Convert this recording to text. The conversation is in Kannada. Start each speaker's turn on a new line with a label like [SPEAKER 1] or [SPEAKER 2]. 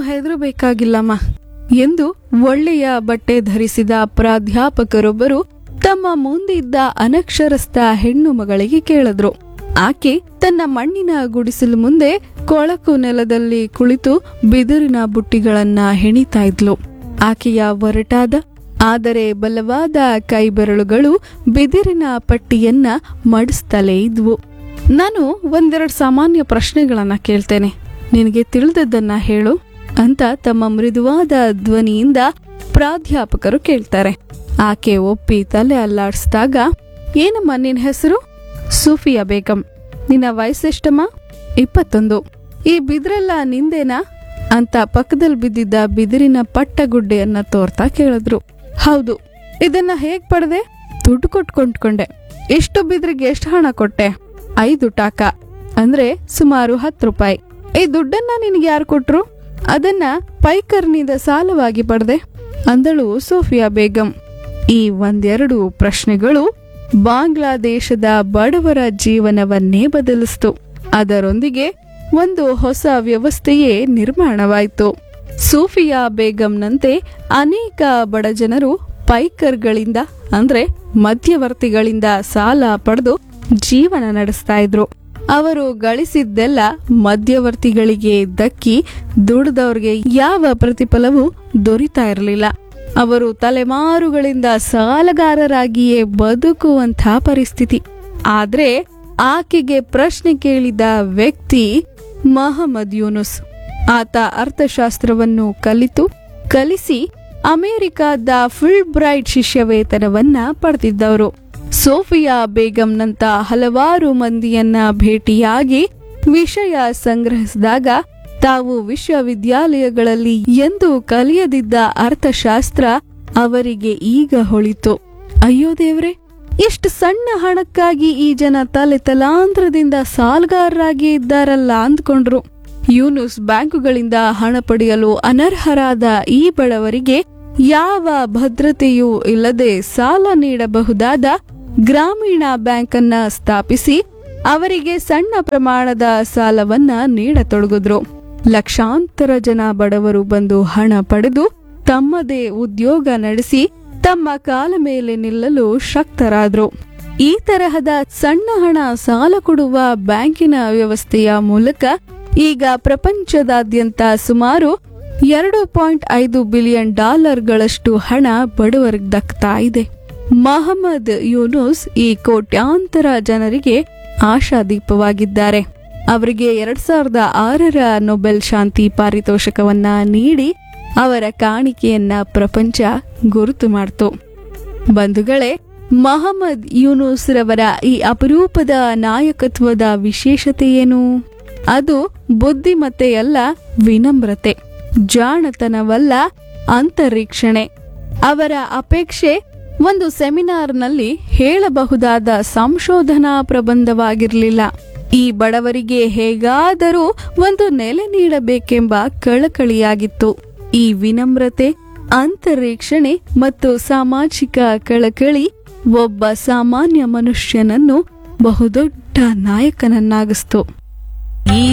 [SPEAKER 1] ಹೆದರಬೇಕಾಗಿಲ್ಲಮ್ಮ ಎಂದು ಒಳ್ಳೆಯ ಬಟ್ಟೆ ಧರಿಸಿದ ಪ್ರಾಧ್ಯಾಪಕರೊಬ್ಬರು ತಮ್ಮ ಮುಂದಿದ್ದ ಅನಕ್ಷರಸ್ಥ ಹೆಣ್ಣು ಮಗಳಿಗೆ ಕೇಳಿದ್ರು ಆಕೆ ತನ್ನ ಮಣ್ಣಿನ ಗುಡಿಸಲು ಮುಂದೆ ಕೊಳಕು ನೆಲದಲ್ಲಿ ಕುಳಿತು ಬಿದಿರಿನ ಬುಟ್ಟಿಗಳನ್ನ ಹೆಣಿತಾ ಇದ್ಲು ಆಕೆಯ ಒರಟಾದ ಆದರೆ ಬಲವಾದ ಕೈಬೆರಳುಗಳು ಬಿದಿರಿನ ಪಟ್ಟಿಯನ್ನ ಮಡಿಸ್ತಲೇ ಇದ್ವು ನಾನು ಒಂದೆರಡು ಸಾಮಾನ್ಯ ಪ್ರಶ್ನೆಗಳನ್ನ ಕೇಳ್ತೇನೆ ನಿನಗೆ ತಿಳಿದದ್ದನ್ನ ಹೇಳು ಅಂತ ತಮ್ಮ ಮೃದುವಾದ ಧ್ವನಿಯಿಂದ ಪ್ರಾಧ್ಯಾಪಕರು ಕೇಳ್ತಾರೆ ಆಕೆ ಒಪ್ಪಿ ತಲೆ ಅಲ್ಲಾಡಿಸಿದಾಗ ಏನಮ್ಮ ನಿನ್ನ ಹೆಸರು ಸೂಫಿಯಾ ಬೇಗಂ ನಿನ್ನ ವಯಸ್ಸೆಷ್ಟಮ್ಮ ಇಪ್ಪತ್ತೊಂದು ಈ ಬಿದ್ರೆಲ್ಲ ನಿಂದೇನಾ ಅಂತ ಪಕ್ಕದಲ್ಲಿ ಬಿದ್ದಿದ್ದ ಬಿದಿರಿನ ಪಟ್ಟಗುಡ್ಡೆಯನ್ನ ತೋರ್ತಾ ಕೇಳಿದ್ರು ಹೌದು ಇದನ್ನ ಹೇಗ್ ಪಡೆದೆ ದುಡ್ಡು ಕೊಟ್ಟು ಕೊಂಡ್ಕೊಂಡೆ ಎಷ್ಟು ಬಿದ್ರಿಗೆ ಎಷ್ಟು ಹಣ ಕೊಟ್ಟೆ ಐದು ಟಾಕ ಅಂದ್ರೆ ಸುಮಾರು ಹತ್ತು ರೂಪಾಯಿ ಈ ದುಡ್ಡನ್ನ ನಿನಗೆ ಯಾರು ಕೊಟ್ರು ಅದನ್ನ ಪೈಕರ್ನಿಂದ ಸಾಲವಾಗಿ ಪಡೆದೆ ಅಂದಳು ಸೋಫಿಯಾ ಬೇಗಂ ಈ ಒಂದೆರಡು ಪ್ರಶ್ನೆಗಳು ಬಾಂಗ್ಲಾದೇಶದ ಬಡವರ ಜೀವನವನ್ನೇ ಬದಲಿಸ್ತು ಅದರೊಂದಿಗೆ ಒಂದು ಹೊಸ ವ್ಯವಸ್ಥೆಯೇ ನಿರ್ಮಾಣವಾಯಿತು ಸೂಫಿಯಾ ಬೇಗಂನಂತೆ ಅನೇಕ ಬಡಜನರು ಪೈಕರ್ಗಳಿಂದ ಅಂದ್ರೆ ಮಧ್ಯವರ್ತಿಗಳಿಂದ ಸಾಲ ಪಡೆದು ಜೀವನ ನಡೆಸ್ತಾ ಇದ್ರು ಅವರು ಗಳಿಸಿದ್ದೆಲ್ಲ ಮಧ್ಯವರ್ತಿಗಳಿಗೆ ದಕ್ಕಿ ದುಡಿದವ್ರಿಗೆ ಯಾವ ಪ್ರತಿಫಲವೂ ದೊರೀತಾ ಇರಲಿಲ್ಲ ಅವರು ತಲೆಮಾರುಗಳಿಂದ ಸಾಲಗಾರರಾಗಿಯೇ ಬದುಕುವಂಥ ಪರಿಸ್ಥಿತಿ ಆದ್ರೆ ಆಕೆಗೆ ಪ್ರಶ್ನೆ ಕೇಳಿದ ವ್ಯಕ್ತಿ ಮಹಮ್ಮದ್ ಯೂನುಸ್ ಆತ ಅರ್ಥಶಾಸ್ತ್ರವನ್ನು ಕಲಿತು ಕಲಿಸಿ ಅಮೆರಿಕದ ಫುಲ್ ಬ್ರೈಟ್ ಶಿಷ್ಯ ವೇತನವನ್ನ ಪಡೆದಿದ್ದವರು ಸೋಫಿಯಾ ಬೇಗಂನಂತ ಹಲವಾರು ಮಂದಿಯನ್ನ ಭೇಟಿಯಾಗಿ ವಿಷಯ ಸಂಗ್ರಹಿಸಿದಾಗ ತಾವು ವಿಶ್ವವಿದ್ಯಾಲಯಗಳಲ್ಲಿ ಎಂದು ಕಲಿಯದಿದ್ದ ಅರ್ಥಶಾಸ್ತ್ರ ಅವರಿಗೆ ಈಗ ಹೊಳಿತು ಅಯ್ಯೋ ದೇವ್ರೆ ಎಷ್ಟು ಸಣ್ಣ ಹಣಕ್ಕಾಗಿ ಈ ಜನ ತಲೆ ತಲಾಂತರದಿಂದ ಸಾಲಗಾರರಾಗಿ ಇದ್ದಾರಲ್ಲ ಅಂದ್ಕೊಂಡ್ರು ಯೂನುಸ್ ಬ್ಯಾಂಕುಗಳಿಂದ ಹಣ ಪಡೆಯಲು ಅನರ್ಹರಾದ ಈ ಬಡವರಿಗೆ ಯಾವ ಭದ್ರತೆಯೂ ಇಲ್ಲದೆ ಸಾಲ ನೀಡಬಹುದಾದ ಗ್ರಾಮೀಣ ಬ್ಯಾಂಕ್ ಅನ್ನ ಸ್ಥಾಪಿಸಿ ಅವರಿಗೆ ಸಣ್ಣ ಪ್ರಮಾಣದ ಸಾಲವನ್ನ ನೀಡತೊಡಗಿದ್ರು ಲಕ್ಷಾಂತರ ಜನ ಬಡವರು ಬಂದು ಹಣ ಪಡೆದು ತಮ್ಮದೇ ಉದ್ಯೋಗ ನಡೆಸಿ ತಮ್ಮ ಕಾಲ ಮೇಲೆ ನಿಲ್ಲಲು ಶಕ್ತರಾದ್ರು ಈ ತರಹದ ಸಣ್ಣ ಹಣ ಸಾಲ ಕೊಡುವ ಬ್ಯಾಂಕಿನ ವ್ಯವಸ್ಥೆಯ ಮೂಲಕ ಈಗ ಪ್ರಪಂಚದಾದ್ಯಂತ ಸುಮಾರು ಎರಡು ಪಾಯಿಂಟ್ ಐದು ಬಿಲಿಯನ್ ಡಾಲರ್ಗಳಷ್ಟು ಹಣ ಬಡವರಿಗೆ ದಕ್ತಾ ಇದೆ ಮಹಮ್ಮದ್ ಯೂನುಸ್ ಈ ಕೋಟ್ಯಾಂತರ ಜನರಿಗೆ ಆಶಾದೀಪವಾಗಿದ್ದಾರೆ ಅವರಿಗೆ ಎರಡ್ ಸಾವಿರದ ಆರರ ನೊಬೆಲ್ ಶಾಂತಿ ಪಾರಿತೋಷಕವನ್ನ ನೀಡಿ ಅವರ ಕಾಣಿಕೆಯನ್ನ ಪ್ರಪಂಚ ಗುರುತು ಮಾಡ್ತು ಬಂಧುಗಳೇ ಮಹಮ್ಮದ್ ಯೂನುಸ್ ರವರ ಈ ಅಪರೂಪದ ನಾಯಕತ್ವದ ವಿಶೇಷತೆ ಏನು ಅದು ಬುದ್ಧಿಮತ್ತೆಯಲ್ಲ ವಿನಮ್ರತೆ ಜಾಣತನವಲ್ಲ ಅಂತರೀಕ್ಷಣೆ ಅವರ ಅಪೇಕ್ಷೆ ಒಂದು ಸೆಮಿನಾರ್ನಲ್ಲಿ ಹೇಳಬಹುದಾದ ಸಂಶೋಧನಾ ಪ್ರಬಂಧವಾಗಿರಲಿಲ್ಲ ಈ ಬಡವರಿಗೆ ಹೇಗಾದರೂ ಒಂದು ನೆಲೆ ನೀಡಬೇಕೆಂಬ ಕಳಕಳಿಯಾಗಿತ್ತು ಈ ವಿನಮ್ರತೆ ಅಂತರೀಕ್ಷಣೆ ಮತ್ತು ಸಾಮಾಜಿಕ ಕಳಕಳಿ ಒಬ್ಬ ಸಾಮಾನ್ಯ ಮನುಷ್ಯನನ್ನು ಬಹುದೊಡ್ಡ ನಾಯಕನನ್ನಾಗಿಸ್ತು ಈ